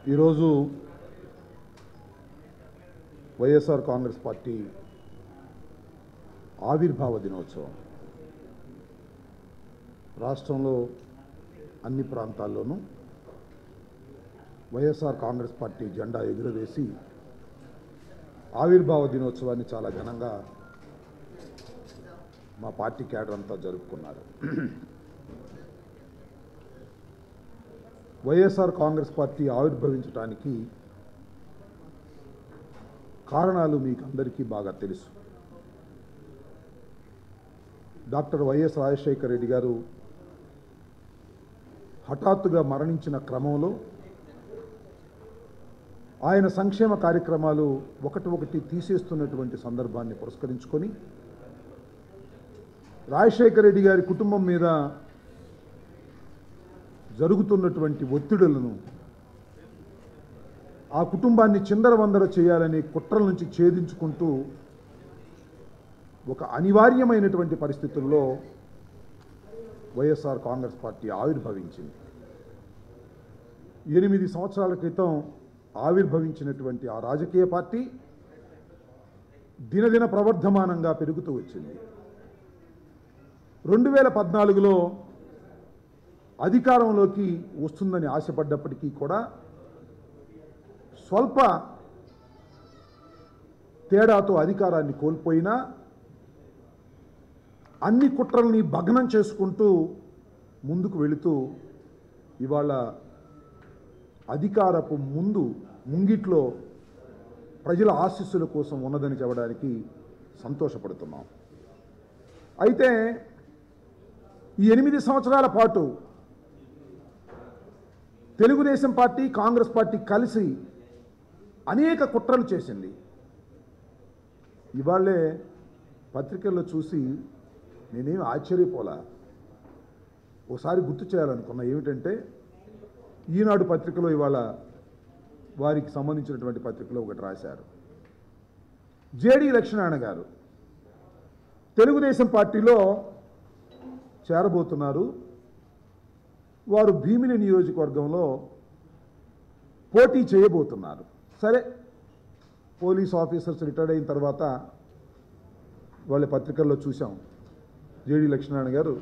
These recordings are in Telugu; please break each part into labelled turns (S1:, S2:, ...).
S1: ఈరోజు వైఎస్ఆర్ కాంగ్రెస్ పార్టీ ఆవిర్భావ దినోత్సవం రాష్ట్రంలో అన్ని ప్రాంతాల్లోనూ వైఎస్ఆర్ కాంగ్రెస్ పార్టీ జెండా ఎగురవేసి ఆవిర్భావ దినోత్సవాన్ని చాలా ఘనంగా మా పార్టీ క్యాడర్ అంతా జరుపుకున్నారు వైఎస్ఆర్ కాంగ్రెస్ పార్టీ ఆవిర్భవించడానికి కారణాలు మీకు అందరికీ బాగా తెలుసు డాక్టర్ వైఎస్ రాజశేఖర రెడ్డి గారు హఠాత్తుగా మరణించిన క్రమంలో ఆయన సంక్షేమ కార్యక్రమాలు ఒకటి ఒకటి తీసేస్తున్నటువంటి సందర్భాన్ని పురస్కరించుకొని రాజశేఖర రెడ్డి గారి కుటుంబం మీద జరుగుతున్నటువంటి ఒత్తిడులను ఆ కుటుంబాన్ని చిందరవందర చేయాలని కుట్రల నుంచి ఛేదించుకుంటూ ఒక అనివార్యమైనటువంటి పరిస్థితుల్లో వైఎస్ఆర్ కాంగ్రెస్ పార్టీ ఆవిర్భవించింది ఎనిమిది సంవత్సరాల క్రితం ఆవిర్భవించినటువంటి ఆ రాజకీయ పార్టీ దినదిన ప్రవర్ధమానంగా పెరుగుతూ వచ్చింది రెండు వేల పద్నాలుగులో అధికారంలోకి వస్తుందని ఆశపడ్డప్పటికీ కూడా స్వల్ప తేడాతో అధికారాన్ని కోల్పోయినా అన్ని కుట్రల్ని భగ్నం చేసుకుంటూ ముందుకు వెళుతూ ఇవాళ అధికారపు ముందు ముంగిట్లో ప్రజల ఆశీస్సుల కోసం ఉన్నదని చెప్పడానికి సంతోషపడుతున్నాం అయితే ఈ ఎనిమిది సంవత్సరాల పాటు తెలుగుదేశం పార్టీ కాంగ్రెస్ పార్టీ కలిసి అనేక కుట్రలు చేసింది ఇవాళే పత్రికల్లో చూసి నేనేం ఆశ్చర్యపోలా ఒకసారి గుర్తు చేయాలనుకున్నా ఏమిటంటే ఈనాడు పత్రికలో ఇవాళ వారికి సంబంధించినటువంటి పత్రికలో ఒకటి రాశారు జేడి లక్ష్మీనారాయణ గారు తెలుగుదేశం పార్టీలో చేరబోతున్నారు వారు భీమిలి నియోజకవర్గంలో పోటీ చేయబోతున్నారు సరే పోలీస్ ఆఫీసర్స్ రిటైర్డ్ అయిన తర్వాత వాళ్ళ పత్రికల్లో చూసాం జేడి లక్ష్మీనారాయణ గారు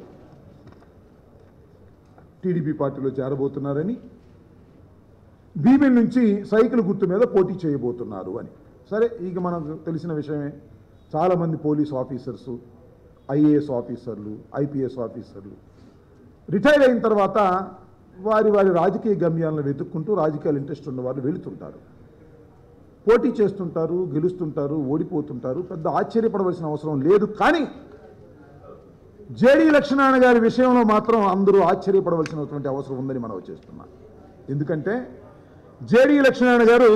S1: టీడీపీ పార్టీలో చేరబోతున్నారని భీమిలి నుంచి సైకిల్ గుర్తు మీద పోటీ చేయబోతున్నారు అని సరే ఇక మనకు తెలిసిన విషయమే చాలామంది పోలీస్ ఆఫీసర్సు ఐఏఎస్ ఆఫీసర్లు ఐపీఎస్ ఆఫీసర్లు రిటైర్ అయిన తర్వాత వారి వారి రాజకీయ గమ్యాలను వెతుక్కుంటూ రాజకీయాలు ఇంట్రెస్ట్ ఉన్న వాళ్ళు వెళుతుంటారు పోటీ చేస్తుంటారు గెలుస్తుంటారు ఓడిపోతుంటారు పెద్ద ఆశ్చర్యపడవలసిన అవసరం లేదు కానీ జేడీ లక్ష్మీనారాయణ గారి విషయంలో మాత్రం అందరూ ఆశ్చర్యపడవలసినటువంటి అవసరం ఉందని మనం చేస్తున్నాం ఎందుకంటే జేడీ లక్ష్మీనారాయణ గారు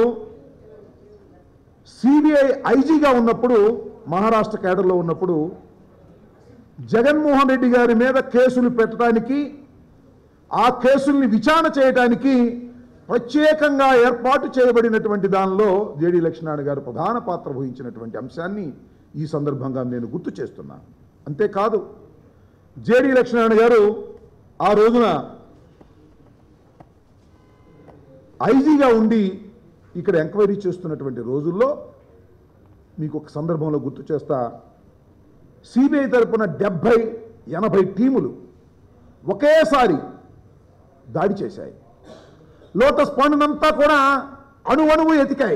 S1: సిబిఐ ఐజీగా ఉన్నప్పుడు మహారాష్ట్ర కేడర్లో ఉన్నప్పుడు జగన్మోహన్ రెడ్డి గారి మీద కేసులు పెట్టడానికి ఆ కేసుల్ని విచారణ చేయడానికి ప్రత్యేకంగా ఏర్పాటు చేయబడినటువంటి దానిలో జేడి లక్ష్మీనారాయణ గారు ప్రధాన పాత్ర వహించినటువంటి అంశాన్ని ఈ సందర్భంగా నేను గుర్తు చేస్తున్నాను అంతేకాదు జేడి లక్ష్మీనారాయణ గారు ఆ రోజున ఐజీగా ఉండి ఇక్కడ ఎంక్వైరీ చేస్తున్నటువంటి రోజుల్లో మీకు ఒక సందర్భంలో గుర్తు చేస్తా సిబిఐ తరపున డెబ్భై ఎనభై టీములు ఒకేసారి దాడి చేశాయి లోటస్ పండునంతా కూడా అణువణువు ఎతికాయి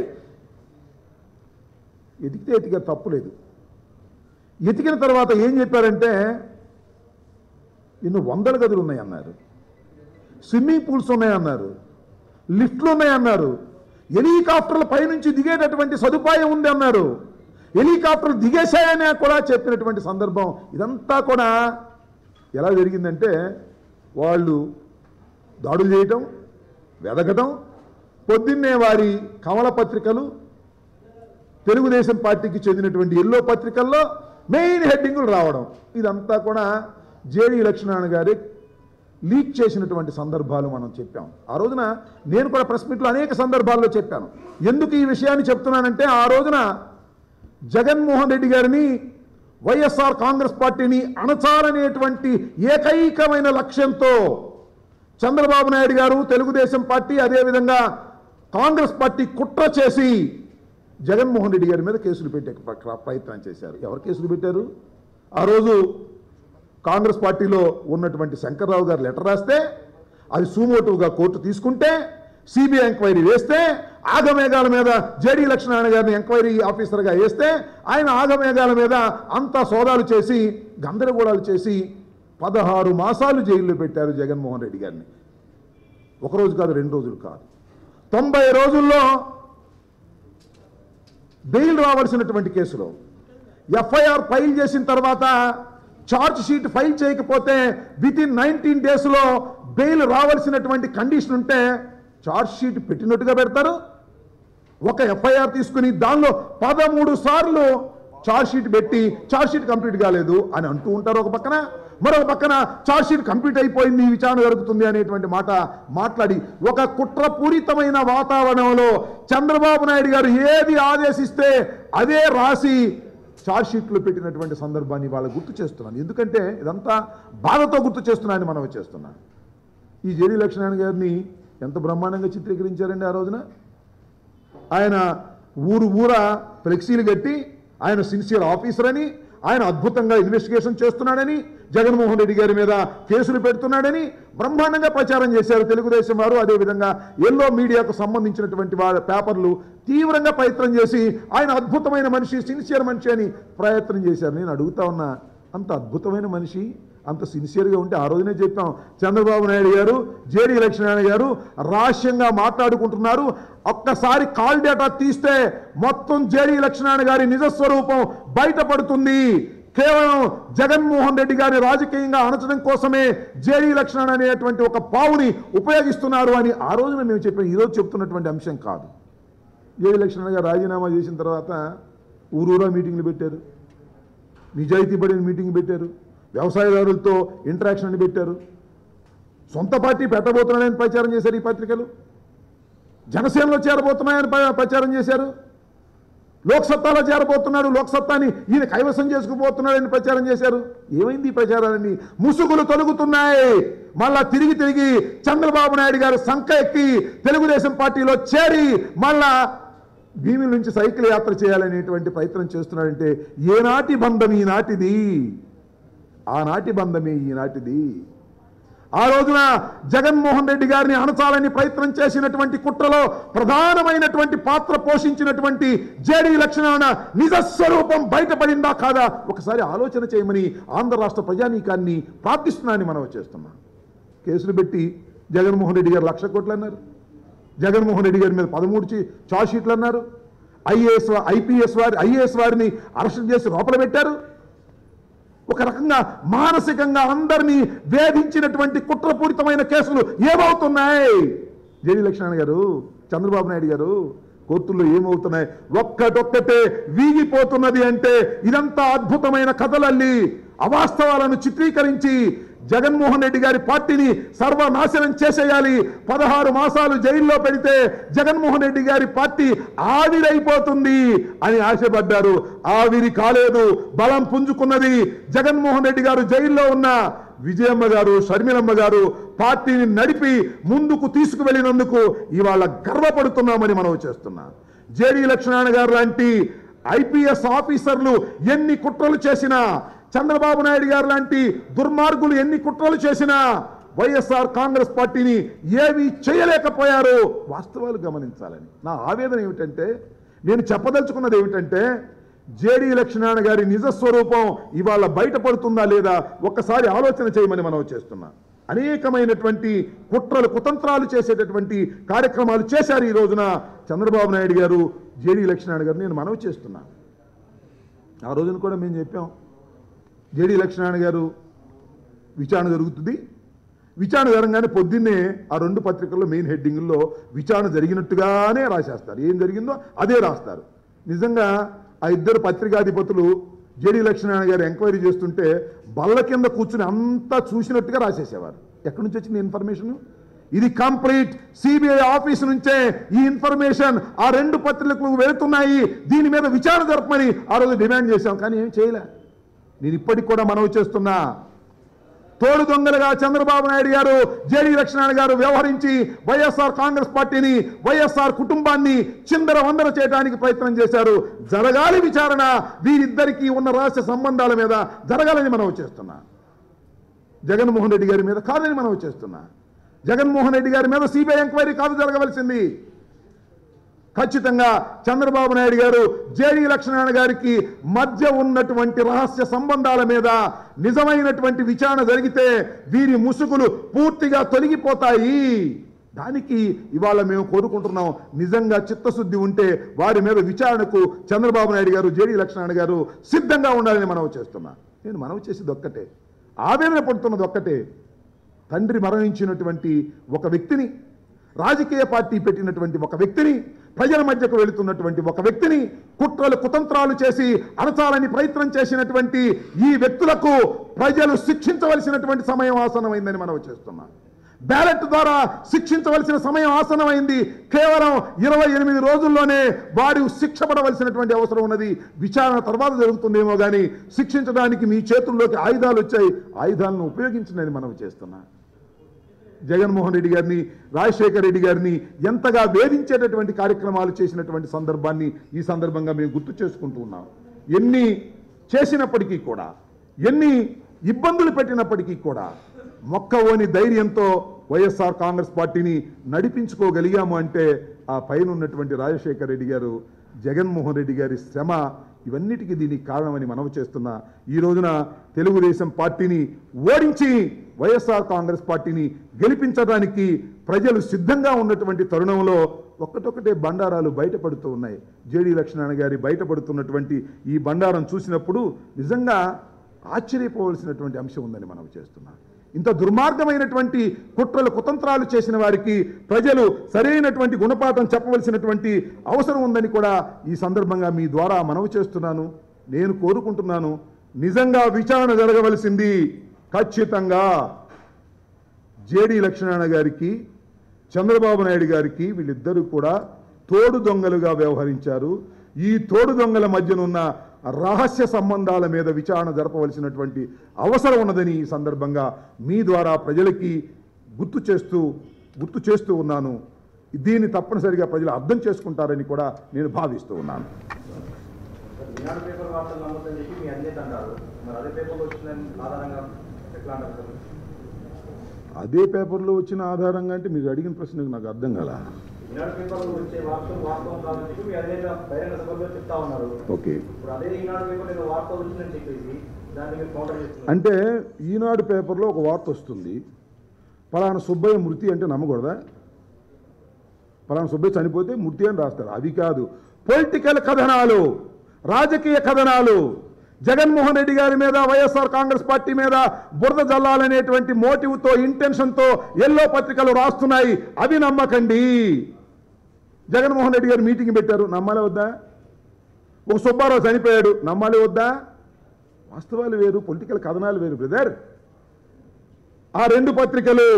S1: ఎతికితే ఎతికే తప్పు లేదు ఎతికిన తర్వాత ఏం చెప్పారంటే ఎన్నో వందల గదులు ఉన్నాయన్నారు స్విమ్మింగ్ పూల్స్ ఉన్నాయన్నారు లిఫ్ట్లు ఉన్నాయన్నారు హెలికాప్టర్ల పైనుంచి దిగేటటువంటి సదుపాయం ఉంది అన్నారు హెలికాప్టర్లు దిగేశాయని కూడా చెప్పినటువంటి సందర్భం ఇదంతా కూడా ఎలా జరిగిందంటే వాళ్ళు దాడులు చేయటం వెదకటం పొద్దున్నే వారి కమల పత్రికలు తెలుగుదేశం పార్టీకి చెందినటువంటి ఎల్లో పత్రికల్లో మెయిన్ హెడ్డింగులు రావడం ఇదంతా కూడా జేడీ లక్ష్మీనారాయణ గారి లీక్ చేసినటువంటి సందర్భాలు మనం చెప్పాం ఆ రోజున నేను కూడా ప్రెస్ మీట్లో అనేక సందర్భాల్లో చెప్పాను ఎందుకు ఈ విషయాన్ని చెప్తున్నానంటే ఆ రోజున జగన్మోహన్ రెడ్డి గారిని వైఎస్ఆర్ కాంగ్రెస్ పార్టీని అణచాలనేటువంటి ఏకైకమైన లక్ష్యంతో చంద్రబాబు నాయుడు గారు తెలుగుదేశం పార్టీ అదేవిధంగా కాంగ్రెస్ పార్టీ కుట్ర చేసి జగన్మోహన్ రెడ్డి గారి మీద కేసులు పెట్టే ప్ర- ప్రయత్నం చేశారు ఎవరు కేసులు పెట్టారు ఆ రోజు కాంగ్రెస్ పార్టీలో ఉన్నటువంటి శంకర్రావు గారు లెటర్ రాస్తే అది సూమోటుగా కోర్టు తీసుకుంటే సిబిఐ ఎంక్వైరీ వేస్తే ఆగమేఘాల మీద జేడీ లక్ష్మీనారాయణ గారిని ఎంక్వైరీ ఆఫీసర్గా వేస్తే ఆయన ఆగమేఘాల మీద అంతా సోదాలు చేసి గందరగోళాలు చేసి పదహారు మాసాలు జైల్లో పెట్టారు జగన్మోహన్ రెడ్డి గారిని ఒక రోజు కాదు రెండు రోజులు కాదు తొంభై రోజుల్లో బెయిల్ రావాల్సినటువంటి కేసులో ఎఫ్ఐఆర్ ఫైల్ చేసిన తర్వాత ఛార్జ్ షీట్ ఫైల్ చేయకపోతే విత్ ఇన్ నైన్టీన్ డేస్లో బెయిల్ రావాల్సినటువంటి కండిషన్ ఉంటే ఛార్జ్ షీట్ పెట్టినట్టుగా పెడతారు ఒక ఎఫ్ఐఆర్ తీసుకుని దానిలో పదమూడు సార్లు ఛార్జ్ షీట్ పెట్టి ఛార్జ్ షీట్ కంప్లీట్ కాలేదు అని అంటూ ఉంటారు ఒక పక్కన మరొక పక్కన ఛార్జ్ షీట్ కంప్లీట్ అయిపోయింది విచారణ జరుగుతుంది అనేటువంటి మాట మాట్లాడి ఒక కుట్రపూరితమైన వాతావరణంలో చంద్రబాబు నాయుడు గారు ఏది ఆదేశిస్తే అదే రాసి ఛార్జ్ షీట్లు పెట్టినటువంటి సందర్భాన్ని వాళ్ళ గుర్తు చేస్తున్నాను ఎందుకంటే ఇదంతా బాధతో గుర్తు చేస్తున్నానని మనం చేస్తున్నాను ఈ జేడీ లక్ష్మణ్ గారిని ఎంత బ్రహ్మాండంగా చిత్రీకరించారండి ఆ రోజున ఆయన ఊరు ఊర ఫ్లెక్సీలు కట్టి ఆయన సిన్సియర్ ఆఫీసర్ అని ఆయన అద్భుతంగా ఇన్వెస్టిగేషన్ చేస్తున్నాడని జగన్మోహన్ రెడ్డి గారి మీద కేసులు పెడుతున్నాడని బ్రహ్మాండంగా ప్రచారం చేశారు తెలుగుదేశం వారు అదేవిధంగా ఎల్లో మీడియాకు సంబంధించినటువంటి వాళ్ళ పేపర్లు తీవ్రంగా ప్రయత్నం చేసి ఆయన అద్భుతమైన మనిషి సిన్సియర్ మనిషి అని ప్రయత్నం చేశారు నేను అడుగుతా ఉన్నా అంత అద్భుతమైన మనిషి అంత సిన్సియర్గా ఉంటే ఆ రోజునే చెప్పాం చంద్రబాబు నాయుడు గారు జేడీ లక్ష్మీనారాయణ గారు రహస్యంగా మాట్లాడుకుంటున్నారు ఒక్కసారి కాల్ డేటా తీస్తే మొత్తం జేడీ లక్ష్మీనారాయణ గారి నిజస్వరూపం బయటపడుతుంది కేవలం జగన్మోహన్ రెడ్డి గారిని రాజకీయంగా అణచడం కోసమే జేడీ లక్ష్మణ్ అనేటువంటి ఒక పావుని ఉపయోగిస్తున్నారు అని ఆ రోజున మేము చెప్పాం ఈరోజు చెప్తున్నటువంటి అంశం కాదు జేడీ లక్ష్మణ్ గారు రాజీనామా చేసిన తర్వాత ఊరూరా మీటింగ్లు పెట్టారు నిజాయితీ పడిన మీటింగ్ పెట్టారు వ్యవసాయదారులతో ఇంటరాక్షన్ అని పెట్టారు సొంత పార్టీ పెట్టబోతున్నాడని ప్రచారం చేశారు ఈ పత్రికలు జనసేనలో చేరబోతున్నాయని ప్ర- ప్రచారం చేశారు లోక్సత్తాలో చేరబోతున్నాడు లోక్సత్తాని ఈయన కైవసం చేసుకుపోతున్నాడని ప్రచారం చేశారు ఏమైంది ఈ ప్రచారాలన్నీ ముసుగులు తొలుగుతున్నాయి మళ్ళా తిరిగి తిరిగి చంద్రబాబు నాయుడు గారు సంఖ ఎక్కి తెలుగుదేశం పార్టీలో చేరి మళ్ళా భీమి నుంచి సైకిల్ యాత్ర చేయాలనేటువంటి ప్రయత్నం చేస్తున్నాడంటే ఏనాటి బంధం ఈనాటిది ఆనాటి బంధమే ఈనాటిది ఆ రోజున జగన్మోహన్ రెడ్డి గారిని అణచాలని ప్రయత్నం చేసినటువంటి కుట్రలో ప్రధానమైనటువంటి పాత్ర పోషించినటువంటి జేడీ లక్షణాన నిజస్వరూపం బయటపడిందా కాదా ఒకసారి ఆలోచన చేయమని ఆంధ్ర రాష్ట్ర ప్రజానీకాన్ని ప్రార్థిస్తున్నానని మనం చేస్తున్నాం కేసులు పెట్టి జగన్మోహన్ రెడ్డి గారు లక్ష కోట్లు అన్నారు జగన్మోహన్ రెడ్డి గారి మీద పదమూడు చి- చార్జ్ షీట్లు అన్నారు ఐఏఎస్ ఐపీఎస్ వారి ఐఏఎస్ వారిని అరెస్ట్ చేసి లోపల పెట్టారు ఒక రకంగా మానసికంగా అందరినీ వేధించినటువంటి కుట్రపూరితమైన కేసులు ఏమవుతున్నాయి జేడీ లక్ష్మణ్ గారు చంద్రబాబు నాయుడు గారు కోర్టుల్లో ఏమవుతున్నాయి ఒక్కటొక్కటే వీగిపోతున్నది అంటే ఇదంతా అద్భుతమైన కథలల్లి అవాస్తవాలను చిత్రీకరించి జగన్మోహన్ రెడ్డి గారి పార్టీని సర్వనాశనం చేసేయాలి పదహారు మాసాలు జైల్లో పెడితే జగన్మోహన్ రెడ్డి గారి పార్టీ ఆవిరైపోతుంది అని ఆశపడ్డారు ఆవిరి కాలేదు బలం పుంజుకున్నది జగన్మోహన్ రెడ్డి గారు జైల్లో ఉన్న విజయమ్మ గారు షర్మిలమ్మ గారు పార్టీని నడిపి ముందుకు తీసుకువెళ్ళినందుకు ఇవాళ గర్వపడుతున్నామని మనం చేస్తున్నాం జేడీ లక్ష్మణ గారు లాంటి ఐపీఎస్ ఆఫీసర్లు ఎన్ని కుట్రలు చేసినా చంద్రబాబు నాయుడు గారు లాంటి దుర్మార్గులు ఎన్ని కుట్రలు చేసినా వైఎస్ఆర్ కాంగ్రెస్ పార్టీని ఏమీ చేయలేకపోయారు వాస్తవాలు గమనించాలని నా ఆవేదన ఏమిటంటే నేను చెప్పదలుచుకున్నది ఏమిటంటే జేడీ లక్ష్మణ గారి నిజస్వరూపం ఇవాళ బయటపడుతుందా లేదా ఒక్కసారి ఆలోచన చేయమని మనం చేస్తున్నాం అనేకమైనటువంటి కుట్రలు కుతంత్రాలు చేసేటటువంటి కార్యక్రమాలు చేశారు ఈ రోజున చంద్రబాబు నాయుడు గారు జేడీ లక్ష్మణ గారు నేను మనవి చేస్తున్నా ఆ రోజున కూడా మేము చెప్పాం జేడీ లక్ష్మణ గారు విచారణ జరుగుతుంది విచారణ జరగగానే పొద్దున్నే ఆ రెండు పత్రికల్లో మెయిన్ హెడ్డింగ్లో విచారణ జరిగినట్టుగానే రాసేస్తారు ఏం జరిగిందో అదే రాస్తారు నిజంగా ఆ ఇద్దరు పత్రికాధిపతులు జేడీ లక్ష్మణ గారు ఎంక్వైరీ చేస్తుంటే బల్ల కింద కూర్చుని అంతా చూసినట్టుగా రాసేసేవారు ఎక్కడి నుంచి వచ్చింది ఇన్ఫర్మేషన్ ఇది కంప్లీట్ సిబిఐ ఆఫీస్ నుంచే ఈ ఇన్ఫర్మేషన్ ఆ రెండు పత్రికలకు వెళుతున్నాయి దీని మీద విచారణ జరపమని ఆ రోజు డిమాండ్ చేశాం కానీ ఏం చేయలే నేను ఇప్పటికి కూడా మనవి చేస్తున్నా తోడు దొంగలుగా చంద్రబాబు నాయుడు గారు జేడీ లక్ష్మణ్ గారు వ్యవహరించి వైఎస్ఆర్ కాంగ్రెస్ పార్టీని వైఎస్ఆర్ కుటుంబాన్ని చిందర వందర చేయడానికి ప్రయత్నం చేశారు జరగాలి విచారణ వీరిద్దరికీ ఉన్న రహస్య సంబంధాల మీద జరగాలని మనం చేస్తున్నా జగన్మోహన్ రెడ్డి గారి మీద కాదని మనం చేస్తున్నా జగన్మోహన్ రెడ్డి గారి మీద సిబిఐ ఎంక్వైరీ కాదు జరగవలసింది ఖచ్చితంగా చంద్రబాబు నాయుడు గారు జేడీ లక్ష్మణ గారికి మధ్య ఉన్నటువంటి రహస్య సంబంధాల మీద నిజమైనటువంటి విచారణ జరిగితే వీరి ముసుగులు పూర్తిగా తొలగిపోతాయి దానికి ఇవాళ మేము కోరుకుంటున్నాం నిజంగా చిత్తశుద్ధి ఉంటే వారి మీద విచారణకు చంద్రబాబు నాయుడు గారు జేడీ లక్ష్మణ గారు సిద్ధంగా ఉండాలని మనవి చేస్తున్నా నేను మనవి చేసేది ఒక్కటే ఆవేదన పడుతున్నది ఒక్కటే తండ్రి మరణించినటువంటి ఒక వ్యక్తిని రాజకీయ పార్టీ పెట్టినటువంటి ఒక వ్యక్తిని ప్రజల మధ్యకు వెళుతున్నటువంటి ఒక వ్యక్తిని కుట్రలు కుతంత్రాలు చేసి అణచాలని ప్రయత్నం చేసినటువంటి ఈ వ్యక్తులకు ప్రజలు శిక్షించవలసినటువంటి సమయం ఆసనమైందని మనం చేస్తున్నాం బ్యాలెట్ ద్వారా శిక్షించవలసిన సమయం ఆసనమైంది కేవలం ఇరవై ఎనిమిది రోజుల్లోనే వారు శిక్ష పడవలసినటువంటి అవసరం ఉన్నది విచారణ తర్వాత జరుగుతుందేమో కానీ శిక్షించడానికి మీ చేతుల్లోకి ఆయుధాలు వచ్చాయి ఆయుధాలను ఉపయోగించనని మనం చేస్తున్నా జగన్మోహన్ రెడ్డి గారిని రాజశేఖర్ రెడ్డి గారిని ఎంతగా వేధించేటటువంటి కార్యక్రమాలు చేసినటువంటి సందర్భాన్ని ఈ సందర్భంగా మేము గుర్తు చేసుకుంటూ ఉన్నాం ఎన్ని చేసినప్పటికీ కూడా ఎన్ని ఇబ్బందులు పెట్టినప్పటికీ కూడా మొక్కవోని ధైర్యంతో వైఎస్ఆర్ కాంగ్రెస్ పార్టీని నడిపించుకోగలిగాము అంటే ఆ పైన ఉన్నటువంటి రాజశేఖర్ రెడ్డి గారు జగన్మోహన్ రెడ్డి గారి శ్రమ ఇవన్నిటికీ దీనికి కారణమని మనవి చేస్తున్నా ఈ రోజున తెలుగుదేశం పార్టీని ఓడించి వైఎస్ఆర్ కాంగ్రెస్ పార్టీని గెలిపించడానికి ప్రజలు సిద్ధంగా ఉన్నటువంటి తరుణంలో ఒక్కటొక్కటే బండారాలు బయటపడుతూ ఉన్నాయి జేడీ లక్ష్మణ గారి బయటపడుతున్నటువంటి ఈ బండారం చూసినప్పుడు నిజంగా ఆశ్చర్యపోవలసినటువంటి అంశం ఉందని మనం చేస్తున్నాం ఇంత దుర్మార్గమైనటువంటి కుట్రలు కుతంత్రాలు చేసిన వారికి ప్రజలు సరైనటువంటి గుణపాఠం చెప్పవలసినటువంటి అవసరం ఉందని కూడా ఈ సందర్భంగా మీ ద్వారా మనవి చేస్తున్నాను నేను కోరుకుంటున్నాను నిజంగా విచారణ జరగవలసింది ఖచ్చితంగా జేడి లక్ష్మణ గారికి చంద్రబాబు నాయుడు గారికి వీళ్ళిద్దరూ కూడా తోడు దొంగలుగా వ్యవహరించారు ఈ తోడు దొంగల మధ్యనున్న రహస్య సంబంధాల మీద విచారణ జరపవలసినటువంటి అవసరం ఉన్నదని ఈ సందర్భంగా మీ ద్వారా ప్రజలకి గుర్తు చేస్తూ గుర్తు చేస్తూ ఉన్నాను దీన్ని తప్పనిసరిగా ప్రజలు అర్థం చేసుకుంటారని కూడా నేను భావిస్తూ ఉన్నాను
S2: ఈనాడు పేపర్ వార్తలు నమ్మొద్దని చెప్పి మీ అధినేత అంటారు మరి అదే పేపర్లో వచ్చిన ఆధారంగా ఎట్లా అంటారు సార్
S1: అదే పేపర్లో వచ్చిన ఆధారంగా అంటే మీరు అడిగిన ప్రశ్నకు నాకు అర్థం కాల
S2: ఈనాడు పేపర్లో వచ్చే వార్తలు వాస్తవం కాదని చెప్పి మీ అధినేత బహిరంగ సభలో చెప్తా ఉన్నారు
S1: ఓకే
S2: ఇప్పుడు అదే ఈనాడు పేపర్ నేను వార్త వచ్చిందని చెప్పేసి దాన్ని మీరు కౌంటర్ చేస్తున్నారు
S1: అంటే ఈనాడు పేపర్లో ఒక వార్త వస్తుంది పలానా సుబ్బయ్య మృతి అంటే నమ్మకూడదా పలానా సుబ్బయ్య చనిపోతే మృతి అని రాస్తారు అది కాదు పొలిటికల్ కథనాలు రాజకీయ కథనాలు జగన్మోహన్ రెడ్డి గారి మీద వైఎస్ఆర్ కాంగ్రెస్ పార్టీ మీద బురద జల్లాలనేటువంటి మోటివ్తో ఇంటెన్షన్తో ఎల్లో పత్రికలు రాస్తున్నాయి అవి నమ్మకండి జగన్మోహన్ రెడ్డి గారు మీటింగ్ పెట్టారు నమ్మాలి వద్దా ఒక సుబ్బారావు చనిపోయాడు నమ్మాలి వద్దా వాస్తవాలు వేరు పొలిటికల్ కథనాలు వేరు బ్రదర్ ఆ రెండు పత్రికలు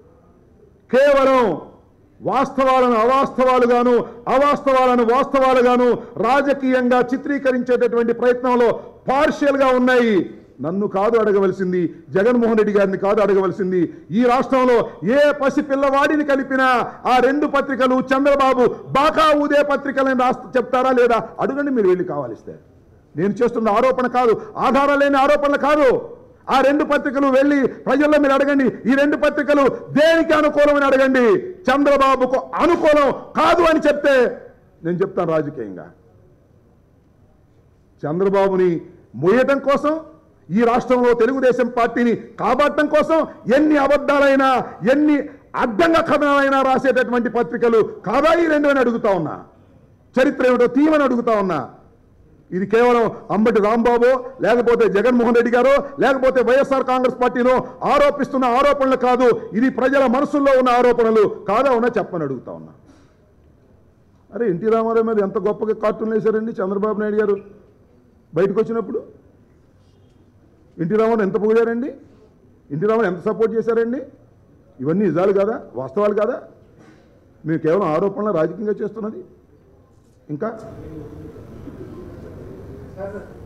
S1: కేవలం వాస్తవాలను అవాస్తవాలుగాను అవాస్తవాలను వాస్తవాలుగాను రాజకీయంగా చిత్రీకరించేటటువంటి ప్రయత్నంలో పార్షియల్గా ఉన్నాయి నన్ను కాదు అడగవలసింది జగన్మోహన్ రెడ్డి గారిని కాదు అడగవలసింది ఈ రాష్ట్రంలో ఏ పసి పిల్లవాడిని కలిపినా ఆ రెండు పత్రికలు చంద్రబాబు బాకా ఊదే పత్రికలని రాస్త చెప్తారా లేదా అడగండి మీరు వెళ్ళి కావాలిస్తే నేను చేస్తున్న ఆరోపణ కాదు ఆధారం లేని ఆరోపణలు కాదు ఆ రెండు పత్రికలు వెళ్ళి ప్రజల్లో మీరు అడగండి ఈ రెండు పత్రికలు దేనికి అనుకూలమని అడగండి చంద్రబాబుకు అనుకూలం కాదు అని చెప్తే నేను చెప్తాను రాజకీయంగా చంద్రబాబుని మోయటం కోసం ఈ రాష్ట్రంలో తెలుగుదేశం పార్టీని కాపాడటం కోసం ఎన్ని అబద్ధాలైనా ఎన్ని అడ్డంగా కథనాలైనా రాసేటటువంటి పత్రికలు కాదా ఈ రెండు అని అడుగుతా ఉన్నా చరిత్ర ఏమిటో తీయమని అడుగుతా ఉన్నా ఇది కేవలం అంబటి రాంబాబు లేకపోతే జగన్మోహన్ రెడ్డి గారు లేకపోతే వైఎస్ఆర్ కాంగ్రెస్ పార్టీలో ఆరోపిస్తున్న ఆరోపణలు కాదు ఇది ప్రజల మనసుల్లో ఉన్న ఆరోపణలు కాదా ఉన్నా చెప్పని అడుగుతా ఉన్నా అరే ఎన్టీ రామారావు మీద ఎంత గొప్పగా కార్టూన్లు వేశారండి చంద్రబాబు నాయుడు గారు బయటకు వచ్చినప్పుడు ఎన్టీ రామారావు ఎంత పొగిడారండి ఎన్టీ రామారావు ఎంత సపోర్ట్ చేశారండి ఇవన్నీ నిజాలు కాదా వాస్తవాలు కాదా మీరు కేవలం ఆరోపణలు రాజకీయంగా చేస్తున్నది ఇంకా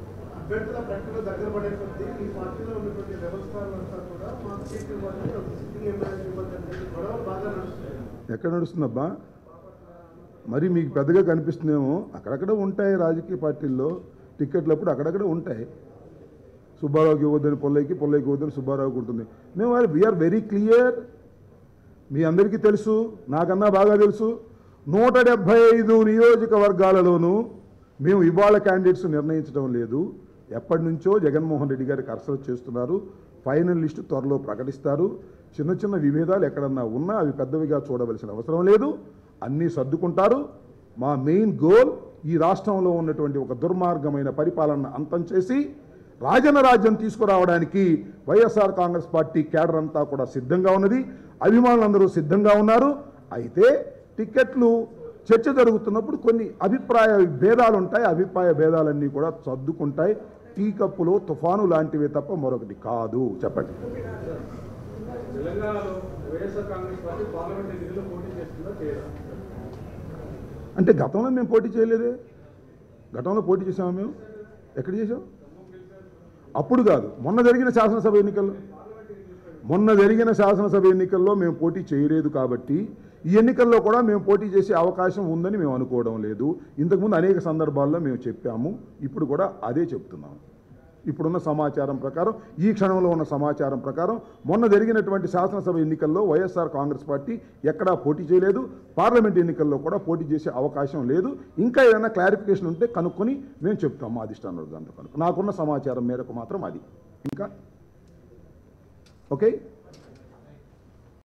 S3: అభ్యర్థుల ప్రకటన దగ్గర పడే కొద్దీ ఈ పార్టీలో ఉన్నటువంటి వ్యవస్థలంతా కూడా మా సీట్లు ఇవ్వాలి సిట్టింగ్ ఎమ్మెల్యే ఇవ్వాలి అనేది గొడవలు బాగా నడుస్తున్నాయి
S1: ఎక్కడ నడుస్తుందబ్బా మరి మీకు పెద్దగా కనిపిస్తుందేమో అక్కడక్కడ ఉంటాయి రాజకీయ పార్టీల్లో టిక్కెట్లు అప్పుడు అక్కడక్కడ ఉంటాయి సుబ్బారావుకి ఇవ్వద్దని పొల్లయ్యకి పొల్లయ్యకి ఇవ్వద్దని సుబ్బారావుకి ఉంటుంది మేము వీఆర్ వెరీ క్లియర్ మీ అందరికీ తెలుసు నాకన్నా బాగా తెలుసు నూట డెబ్భై ఐదు నియోజకవర్గాలలోనూ మేము ఇవాళ క్యాండిడేట్స్ నిర్ణయించడం లేదు ఎప్పటి నుంచో జగన్మోహన్ రెడ్డి గారికి కసరత్తు చేస్తున్నారు ఫైనల్ లిస్టు త్వరలో ప్రకటిస్తారు చిన్న చిన్న విభేదాలు ఎక్కడన్నా ఉన్నా అవి పెద్దవిగా చూడవలసిన అవసరం లేదు అన్నీ సర్దుకుంటారు మా మెయిన్ గోల్ ఈ రాష్ట్రంలో ఉన్నటువంటి ఒక దుర్మార్గమైన పరిపాలన అంతం చేసి రాజన రాజ్యం తీసుకురావడానికి వైఎస్ఆర్ కాంగ్రెస్ పార్టీ కేడర్ అంతా కూడా సిద్ధంగా ఉన్నది అభిమానులందరూ సిద్ధంగా ఉన్నారు అయితే టిక్కెట్లు చర్చ జరుగుతున్నప్పుడు కొన్ని అభిప్రాయ భేదాలు ఉంటాయి అభిప్రాయ భేదాలన్నీ కూడా సర్దుకుంటాయి టీ కప్పులో తుఫాను లాంటివే తప్ప మరొకటి కాదు చెప్పండి
S4: తెలంగాణలో వైఎస్ఆర్ కాంగ్రెస్ పార్టీ పార్లమెంట్ ఎన్నికల్లో పోటీ చేస్తుందా చేయదా
S1: అంటే గతంలో మేము పోటీ చేయలేదే గతంలో పోటీ చేసామా మేము ఎక్కడ చేసాం అప్పుడు కాదు మొన్న జరిగిన శాసనసభ ఎన్నికల్లో మొన్న జరిగిన శాసనసభ ఎన్నికల్లో మేము పోటీ చేయలేదు కాబట్టి ఈ ఎన్నికల్లో కూడా మేము పోటీ చేసే అవకాశం ఉందని మేము అనుకోవడం లేదు ఇంతకుముందు అనేక సందర్భాల్లో మేము చెప్పాము ఇప్పుడు కూడా అదే చెప్తున్నాము ఇప్పుడున్న సమాచారం ప్రకారం ఈ క్షణంలో ఉన్న సమాచారం ప్రకారం మొన్న జరిగినటువంటి శాసనసభ ఎన్నికల్లో వైఎస్ఆర్ కాంగ్రెస్ పార్టీ ఎక్కడా పోటీ చేయలేదు పార్లమెంట్ ఎన్నికల్లో కూడా పోటీ చేసే అవకాశం లేదు ఇంకా ఏదైనా క్లారిఫికేషన్ ఉంటే కనుక్కొని మేము చెప్తాము మా అధిష్టానం దాంట్లో కనుక నాకున్న సమాచారం మేరకు మాత్రం అది ఇంకా ఓకే